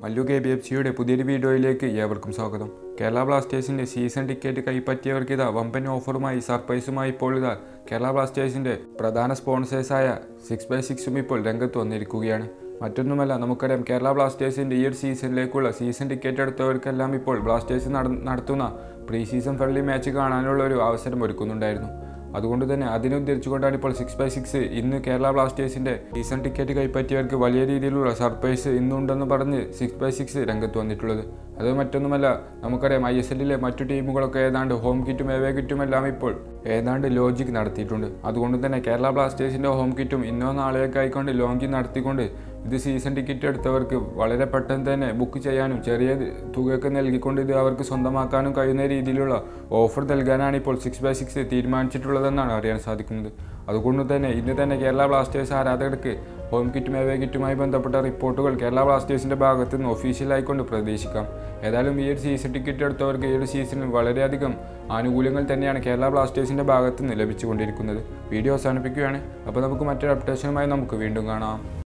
Mallu K B F സിയുടെ പുതിയൊരു വീഡിയോയിലേക്ക് ഏവർക്കും സ്വാഗതം കേരള ബ്ലാസ്റ്റേഴ്സിന്റെ സീസൺ ടിക്കറ്റ് കൈപ്പറ്റിയവർക്ക് ഇതാ വമ്പൻ ഓഫറുമായി സർപ്രൈസുമായി ഇപ്പോൾ ഇതാ കേരള ബ്ലാസ്റ്റേഴ്സിന്റെ പ്രധാന സ്പോൺസേഴ്സായ സിക്സ് ബൈ സിക്സും ഇപ്പോൾ രംഗത്ത് വന്നിരിക്കുകയാണ് മറ്റൊന്നുമല്ല നമുക്കറിയാം കേരള ബ്ലാസ്റ്റേഴ്സിന്റെ ഈ ഒരു സീസണിലേക്കുള്ള സീസൺ ടിക്കറ്റ് എടുത്തവർക്കെല്ലാം ഇപ്പോൾ ബ്ലാസ്റ്റേഴ്സ് നട- നടത്തുന്ന പ്രീ സീസൺ ഫ്രണ്ട്ലി മാച്ച് കാണാനുള്ള ഒരു അവസരം ഒരുക്കുന്നുണ്ടായിരുന്നു അതുകൊണ്ട് തന്നെ അതിനെ ഉദ്ധരിച്ചുകൊണ്ടാണ് ഇപ്പോൾ സിക്സ് ബൈ സിക്സ് ഇന്ന് കേരള ബ്ലാസ്റ്റേഴ്സിന്റെ സീസൺ ടിക്കറ്റ് കൈപ്പറ്റിയവർക്ക് വലിയ രീതിയിലുള്ള സർപ്രൈസ് ഇന്നുണ്ടെന്ന് പറഞ്ഞ് സിക്സ് ബൈ സിക്സ് രംഗത്ത് വന്നിട്ടുള്ളത് അത് മറ്റൊന്നുമല്ല നമുക്കറിയാം ഐ എസ് എല്ലിലെ മറ്റു ടീമുകളൊക്കെ ഏതാണ്ട് ഹോം കിറ്റും എവേ കിറ്റും എല്ലാം ഇപ്പോൾ ഏതാണ്ട് ലോജിക് നടത്തിയിട്ടുണ്ട് അതുകൊണ്ട് തന്നെ കേരള ബ്ലാസ്റ്റേഴ്സിന്റെ ഹോം കിറ്റും ഇന്നോ നാളെയൊക്കെ ആയിക്കൊണ്ട് ലോഞ്ചിങ് നടത്തിക്കൊണ്ട് ഇത് സീസൺ ടിക്കറ്റ് എടുത്തവർക്ക് വളരെ പെട്ടെന്ന് തന്നെ ബുക്ക് ചെയ്യാനും ചെറിയ തുകയൊക്കെ നൽകിക്കൊണ്ട് ഇത് അവർക്ക് സ്വന്തമാക്കാനും കഴിയുന്ന രീതിയിലുള്ള ഓഫർ നൽകാനാണ് ഇപ്പോൾ സിക്സ് ബൈ സിക്സ് തീരുമാനിച്ചിട്ടുള്ളതെന്നാണ് അറിയാൻ സാധിക്കുന്നത് അതുകൊണ്ട് തന്നെ ഇന്ന് തന്നെ കേരള ബ്ലാസ്റ്റേഴ്സ് ആരാധകർക്ക് ഹോം കിറ്റും എവേ കിറ്റുമായി ബന്ധപ്പെട്ട റിപ്പോർട്ടുകൾ കേരള ബ്ലാസ്റ്റേഴ്സിന്റെ ഭാഗത്ത് നിന്ന് ഒഫീഷ്യലായിക്കൊണ്ട് പ്രതീക്ഷിക്കാം ഏതായാലും ഈ ഒരു സീസൺ ടിക്കറ്റ് എടുത്തവർക്ക് ഈ ഒരു സീസണിൽ വളരെയധികം ആനുകൂല്യങ്ങൾ തന്നെയാണ് കേരള ബ്ലാസ്റ്റേഴ്സിന്റെ ഭാഗത്ത് നിന്ന് ലഭിച്ചുകൊണ്ടിരിക്കുന്നത് വീഡിയോ അവസാനിപ്പിക്കുകയാണ് അപ്പോൾ നമുക്ക് മറ്റൊരു അപ്ഡേഷനുമായി നമുക്ക് വീണ്ടും കാണാം